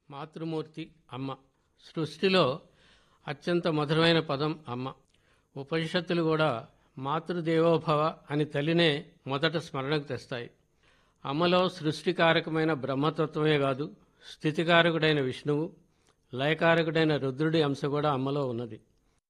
మాతృమూర్తి అమ్మ సృష్టిలో అత్యంత మధురమైన పదం అమ్మ ఉపనిషత్తులు కూడా మాతృదేవోభవ అని తల్లినే మొదట స్మరణకు తెస్తాయి అమ్మలో సృష్టికారకమైన బ్రహ్మతత్వమే కాదు స్థితికారకుడైన విష్ణువు లయకారకుడైన రుద్రుడి అంశ కూడా అమ్మలో ఉన్నది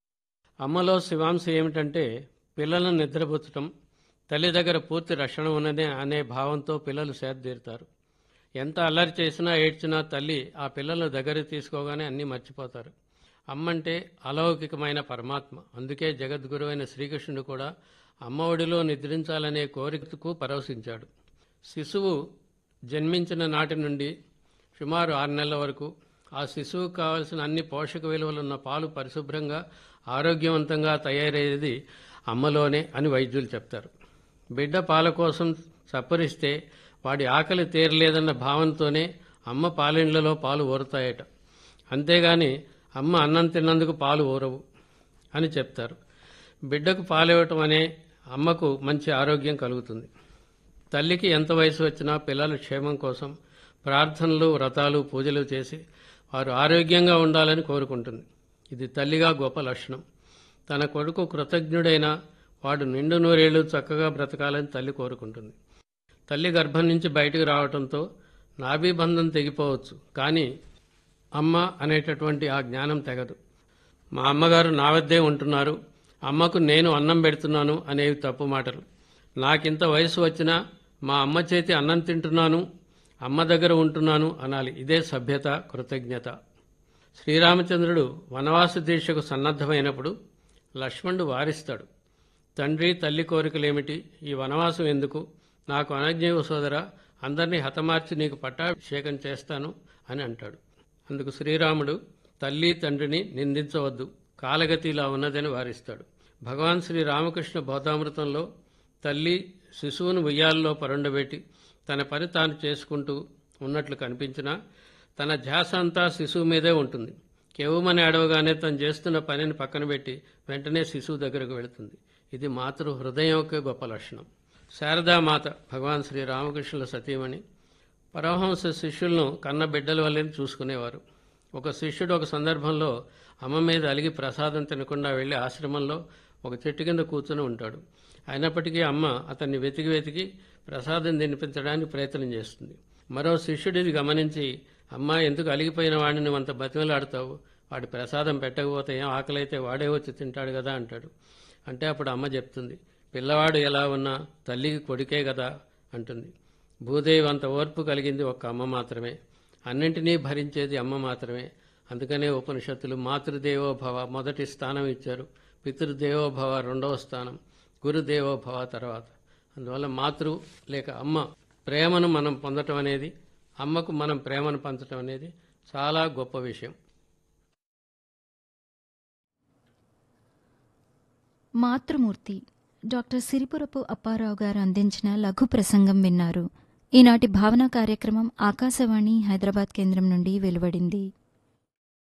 అమ్మలో శివాంశ ఏమిటంటే పిల్లలను నిద్రపుచ్చటం తల్లి దగ్గర పూర్తి రక్షణ ఉన్నదే అనే భావంతో పిల్లలు సేదతీరుతారు ఎంత అల్లరి చేసినా ఏడ్చినా తల్లి ఆ పిల్లలను దగ్గరికి తీసుకోగానే అన్నీ మర్చిపోతారు అమ్మంటే అలౌకికమైన పరమాత్మ అందుకే జగద్గురువైన శ్రీకృష్ణుడు కూడా అమ్మ ఒడిలో నిద్రించాలనే కోరికకు పరవశించాడు శిశువు జన్మించిన నాటి నుండి సుమారు ఆరు నెలల వరకు ఆ శిశువుకు కావలసిన అన్ని పోషక విలువలున్న పాలు పరిశుభ్రంగా ఆరోగ్యవంతంగా తయారయ్యేది అమ్మలోనే అని వైద్యులు చెప్తారు బిడ్డ పాల కోసం సప్పరిస్తే వాడి ఆకలి తీరలేదన్న భావంతోనే అమ్మ పాలిండ్లలో పాలు ఊరుతాయట అంతేగాని అమ్మ అన్నం తిన్నందుకు పాలు ఊరవు అని చెప్తారు బిడ్డకు పాలివ్వటం అనే అమ్మకు మంచి ఆరోగ్యం కలుగుతుంది తల్లికి ఎంత వయసు వచ్చినా పిల్లల క్షేమం కోసం ప్రార్థనలు వ్రతాలు పూజలు చేసి వారు ఆరోగ్యంగా ఉండాలని కోరుకుంటుంది ఇది తల్లిగా గొప్ప లక్షణం తన కొడుకు కృతజ్ఞుడైన వాడు నిండు నూరేళ్లు చక్కగా బ్రతకాలని తల్లి కోరుకుంటుంది తల్లి గర్భం నుంచి బయటకు రావడంతో నాభీబంధం తెగిపోవచ్చు కానీ అమ్మ అనేటటువంటి ఆ జ్ఞానం తెగదు మా అమ్మగారు నా వద్దే ఉంటున్నారు అమ్మకు నేను అన్నం పెడుతున్నాను అనేవి తప్పు మాటలు నాకింత వయసు వచ్చినా మా అమ్మ చేతి అన్నం తింటున్నాను అమ్మ దగ్గర ఉంటున్నాను అనాలి ఇదే సభ్యత కృతజ్ఞత శ్రీరామచంద్రుడు వనవాస దీక్షకు సన్నద్ధమైనప్పుడు లక్ష్మణుడు వారిస్తాడు తండ్రి తల్లి కోరికలేమిటి ఈ వనవాసం ఎందుకు నాకు అనజ్ఞేయ సోదర అందరినీ హతమార్చి నీకు పట్టాభిషేకం చేస్తాను అని అంటాడు అందుకు శ్రీరాముడు తల్లి తండ్రిని నిందించవద్దు కాలగతి ఇలా ఉన్నదని వారిస్తాడు భగవాన్ శ్రీ రామకృష్ణ బోధామృతంలో తల్లి శిశువును ఉయ్యాల్లో పరుండబెట్టి తన పని తాను చేసుకుంటూ ఉన్నట్లు కనిపించినా తన ధ్యాస అంతా శిశువు మీదే ఉంటుంది కెవ్వమని అడవగానే తను చేస్తున్న పనిని పక్కన పెట్టి వెంటనే శిశువు దగ్గరకు వెళుతుంది ఇది మాతృ హృదయం యొక్క గొప్ప లక్షణం శారదామాత భగవాన్ శ్రీ రామకృష్ణుల సతీమణి పరమహంస శిష్యులను కన్న బిడ్డల వల్లే చూసుకునేవారు ఒక శిష్యుడు ఒక సందర్భంలో అమ్మ మీద అలిగి ప్రసాదం తినకుండా వెళ్లి ఆశ్రమంలో ఒక చెట్టు కింద కూర్చుని ఉంటాడు అయినప్పటికీ అమ్మ అతన్ని వెతికి వెతికి ప్రసాదం తినిపించడానికి ప్రయత్నం చేస్తుంది మరో శిష్యుడు ఇది గమనించి అమ్మ ఎందుకు అలిగిపోయిన వాడిని నువ్వు అంత బతిమలాడుతావు వాడి ప్రసాదం పెట్టకపోతే ఏం ఆకలైతే వాడే వచ్చి తింటాడు కదా అంటాడు అంటే అప్పుడు అమ్మ చెప్తుంది పిల్లవాడు ఎలా ఉన్నా తల్లికి కొడుకే కదా అంటుంది భూదేవి అంత ఓర్పు కలిగింది ఒక్క అమ్మ మాత్రమే అన్నింటినీ భరించేది అమ్మ మాత్రమే అందుకనే ఉపనిషత్తులు మాతృదేవోభవ మొదటి స్థానం ఇచ్చారు పితృదేవోభవ రెండవ స్థానం గురుదేవోభవ తర్వాత అందువల్ల మాతృ లేక అమ్మ ప్రేమను మనం పొందటం అనేది అమ్మకు మనం ప్రేమను పంచటం అనేది చాలా గొప్ప విషయం మాతృమూర్తి డాక్టర్ సిరిపురపు అప్పారావు గారు అందించిన లఘు ప్రసంగం విన్నారు ఈనాటి భావన కార్యక్రమం ఆకాశవాణి హైదరాబాద్ కేంద్రం నుండి వెలువడింది